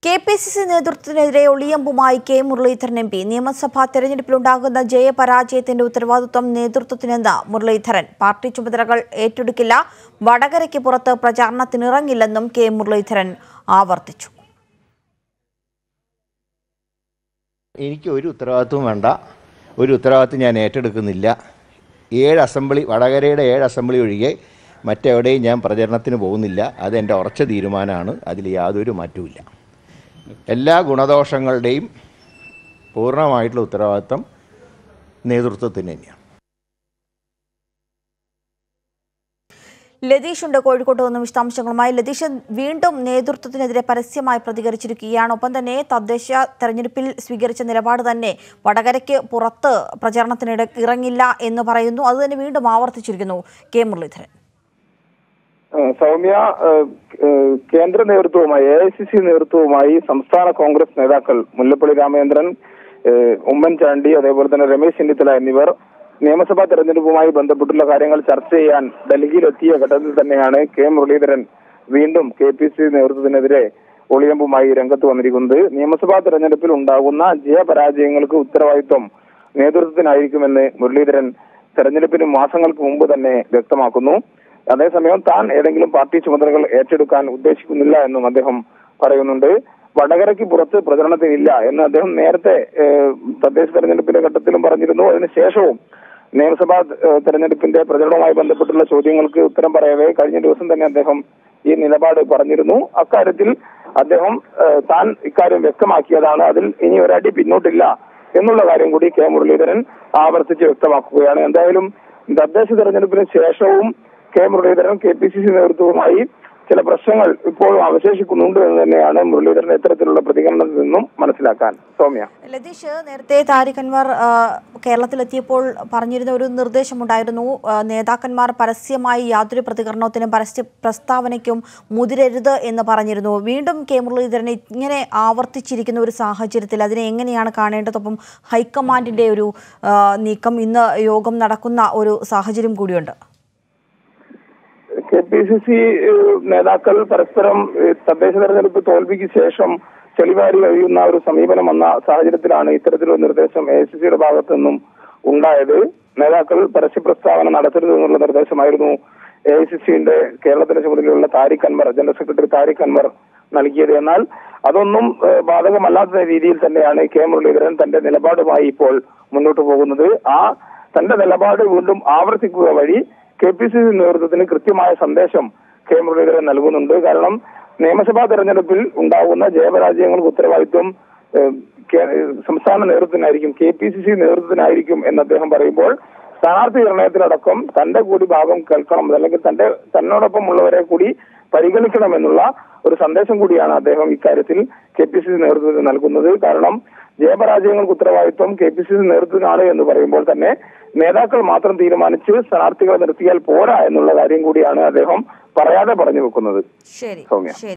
K P C C നേതൃത്വത്തിനെതിരെ ഒളിയമ്പുമായി K Muraleedharan M P നിയമസഭാ തെരഞ്ഞെടുപ്പിലുണ്ടാകുന്ന ജയപരാജയത്തിന്റെ ഉത്തരവാദിത്വം നേതൃത്വത്തിനെന്ന് മുരളീധരൻ പാർട്ടി ചുമതലകൾ ഏറ്റെടുക്കില്ല വടകരയ്ക്ക് പുറത്ത് പ്രചാരണത്തിനിറങ്ങില്ലെന്നും കെ മുരളീധരൻ ആവർത്തിച്ചു എനിക്ക് ഒരു ഉത്തരവാദിത്വവും വേണ്ട ഒരു ഉത്തരവാദിത്വം ഞാൻ ഏറ്റെടുക്കുന്നില്ല ഏഴ് അസംബ്ലി വടകരയുടെ ഏഴ് അസംബ്ലി ഒഴികെ മറ്റെവിടെയും ഞാൻ പ്രചരണത്തിന് പോകുന്നില്ല അത് എൻ്റെ ഉറച്ച തീരുമാനമാണ് അതിൽ യാതൊരു മാറ്റവുമില്ല എല്ലാ ഗുണദോഷങ്ങളുടെയും പൂർണ്ണമായിട്ടുള്ള ഉത്തരവാദിത്വം നേതൃത്വത്തിന് തന്നെയാണ് ലതീഷ് ഉണ്ട് കോഴിക്കോട്ട് നിന്ന് വിശദാംശങ്ങളുമായി ലതീഷ് വീണ്ടും നേതൃത്വത്തിനെതിരെ പരസ്യമായി പ്രതികരിച്ചിരിക്കുകയാണ് ഒപ്പം തന്നെ തദ്ദേശ തെരഞ്ഞെടുപ്പിൽ സ്വീകരിച്ച നിലപാട് തന്നെ വടകരയ്ക്ക് പുറത്ത് പ്രചാരണത്തിനിട ഇറങ്ങില്ല എന്ന് പറയുന്നു അത് തന്നെ വീണ്ടും ആവർത്തിച്ചിരിക്കുന്നു കെ മുരളീധരൻ ഏഹ് സൗമ്യ ഏഹ് ഏഹ് കേന്ദ്ര നേതൃത്വവുമായി എ ഐ സി സി നേതൃത്വവുമായി സംസ്ഥാന കോൺഗ്രസ് നേതാക്കൾ മുല്ലപ്പള്ളി രാമചന്ദ്രൻ ഏഹ് ഉമ്മൻചാണ്ടി അതേപോലെ തന്നെ രമേശ് ചെന്നിത്തല എന്നിവർ നിയമസഭാ തെരഞ്ഞെടുപ്പുമായി ബന്ധപ്പെട്ടുള്ള കാര്യങ്ങൾ ചർച്ച ചെയ്യാൻ ഡൽഹിയിലെത്തിയ ഘട്ടത്തിൽ തന്നെയാണ് കെ മുരളീധരൻ വീണ്ടും കെ പി സി നേതൃത്വത്തിനെതിരെ ഒളിയമ്പുമായി രംഗത്ത് വന്നിരിക്കുന്നത് നിയമസഭാ തെരഞ്ഞെടുപ്പിൽ ഉണ്ടാകുന്ന ജയപരാജയങ്ങൾക്ക് ഉത്തരവാദിത്വം നേതൃത്വത്തിനായിരിക്കുമെന്ന് മുരളീധരൻ തെരഞ്ഞെടുപ്പിന് മാസങ്ങൾക്ക് മുമ്പ് തന്നെ വ്യക്തമാക്കുന്നു അതേസമയം താൻ ഏതെങ്കിലും പാർട്ടി ചുമതലകൾ ഏറ്റെടുക്കാൻ ഉദ്ദേശിക്കുന്നില്ല എന്നും അദ്ദേഹം പറയുന്നുണ്ട് വടകരയ്ക്ക് പുറത്ത് പ്രചരണത്തിനില്ല എന്ന് അദ്ദേഹം നേരത്തെ ഏഹ്, തദ്ദേശ തെരഞ്ഞെടുപ്പിന്റെ ഘട്ടത്തിലും പറഞ്ഞിരുന്നു അതിനുശേഷവും നിയമസഭാ ഏഹ്, തെരഞ്ഞെടുപ്പിന്റെ പ്രചരണവുമായി ബന്ധപ്പെട്ടുള്ള ചോദ്യങ്ങൾക്ക് ഉത്തരം പറയവേ കഴിഞ്ഞ ദിവസം തന്നെ അദ്ദേഹം ഈ നിലപാട് പറഞ്ഞിരുന്നു അക്കാര്യത്തിൽ അദ്ദേഹം ഏഹ്, താൻ ഇക്കാര്യം വ്യക്തമാക്കിയതാണ് അതിൽ ഇനി ഒരടി പിന്നോട്ടില്ല എന്നുള്ള കാര്യം കൂടി കെ മുരളീധരൻ ആവർത്തിച്ച് വ്യക്തമാക്കുകയാണ് എന്തായാലും തദ്ദേശ തെരഞ്ഞെടുപ്പിന് ശേഷവും K Muraleedharan K P C C നേതൃത്വവുമായി ചില പ്രശ്നങ്ങൾ ഇപ്പോഴും അവശേഷിക്കുന്നുണ്ട് എന്ന് തന്നെയാണ് മുരളീധരൻ ഇത്തരത്തിലുള്ള പ്രതികരണത്തിൽ നിന്നും മനസ്സിലാക്കാൻ സൗമ്യ ലതീഷ് നേരത്തെ താരിഖ് അൻവർ ആ, കേരളത്തിലെത്തിയപ്പോൾ പറഞ്ഞിരുന്ന ഒരു നിർദ്ദേശമുണ്ടായിരുന്നു ആ, നേതാക്കന്മാർ പരസ്യമായി യാതൊരു പ്രതികരണത്തിനും പരസ്യ പ്രസ്താവനയ്ക്കും മുതിരരുത് എന്ന് പറഞ്ഞിരുന്നു വീണ്ടും കെ മുരളീധരൻ ഇങ്ങനെ ആവർത്തിച്ചിരിക്കുന്ന ഒരു സാഹചര്യത്തിൽ അതിനെ എങ്ങനെയാണ് കാണേണ്ടതൊപ്പം ഹൈക്കമാൻഡിന്റെ ഒരു ആ, നീക്കം ഇന്ന് യോഗം നടക്കുന്ന ഒരു സാഹചര്യം കൂടിയുണ്ട് കെ പി സി സി നേതാക്കൾ പരസ്പരം ഏഹ്, തദ്ദേശ തെരഞ്ഞെടുപ്പ് തോൽവിക്ക് ശേഷം ചെളിവാരി കഴിയുന്ന ഒരു സമീപനം വന്ന സാഹചര്യത്തിലാണ് ഇത്തരത്തിലൊരു നിർദ്ദേശം എ സി സിയുടെ ഭാഗത്തു നിന്നും ഉണ്ടായത് നേതാക്കൾ പരസ്യ പ്രസ്താവന നടത്തരുത് എന്നുള്ള നിർദ്ദേശമായിരുന്നു എ ഐ സി സിന്റെ കേരളത്തിന്റെ ചുമതലയുള്ള താരിഖ് അൻവർ ജനറൽ സെക്രട്ടറി താരിഖ് അൻവർ നൽകിയത് എന്നാൽ അതൊന്നും ഏഹ്, ബാധകമല്ലാത്ത രീതിയിൽ തന്നെയാണ് കെ മുരളീധരൻ തന്റെ നിലപാടുമായി ഇപ്പോൾ മുന്നോട്ട് പോകുന്നത് ആ തന്റെ നിലപാട് വീണ്ടും ആവർത്തിക്കുക വഴി കെ പി സി സി നേതൃത്വത്തിന് കൃത്യമായ സന്ദേശം കെ മുരളീധരൻ നൽകുന്നുണ്ട് കാരണം നിയമസഭാ തെരഞ്ഞെടുപ്പിൽ ഉണ്ടാകുന്ന ജയപരാജയങ്ങൾക്ക് ഉത്തരവാദിത്വം ഏഹ്, കേ- സംസ്ഥാന നേതൃത്വത്തിനായിരിക്കും കെ പി സി സി നേതൃത്വത്തിനായിരിക്കും എന്ന് അദ്ദേഹം പറയുമ്പോൾ സ്ഥാനാർത്ഥി നിർണയത്തിലടക്കം തന്റെ കൂടി ഭാഗം കേൾക്കണം അല്ലെങ്കിൽ തന്റെ തന്നോടൊപ്പം ഉള്ളവരെ കൂടി പരിഗണിക്കണമെന്നുള്ള ഒരു സന്ദേശം കൂടിയാണ് അദ്ദേഹം ഇക്കാര്യത്തിൽ കെ പി സി സി നേതൃത്വത്തിന് നൽകുന്നത് കാരണം ജയപരാജയങ്ങൾക്ക് ഉത്തരവാദിത്വം കെ പി സി സി നേതൃത്വത്തിനാണ് എന്ന് പറയുമ്പോൾ തന്നെ നേതാക്കൾ മാത്രം തീരുമാനിച്ച് സ്ഥാനാർത്ഥികളെ നിർത്തിയാൽ പോരാ എന്നുള്ള കാര്യം കൂടിയാണ് അദ്ദേഹം പറയാതെ പറഞ്ഞു വെക്കുന്നത് ശരി സൗമ്യ. ശരി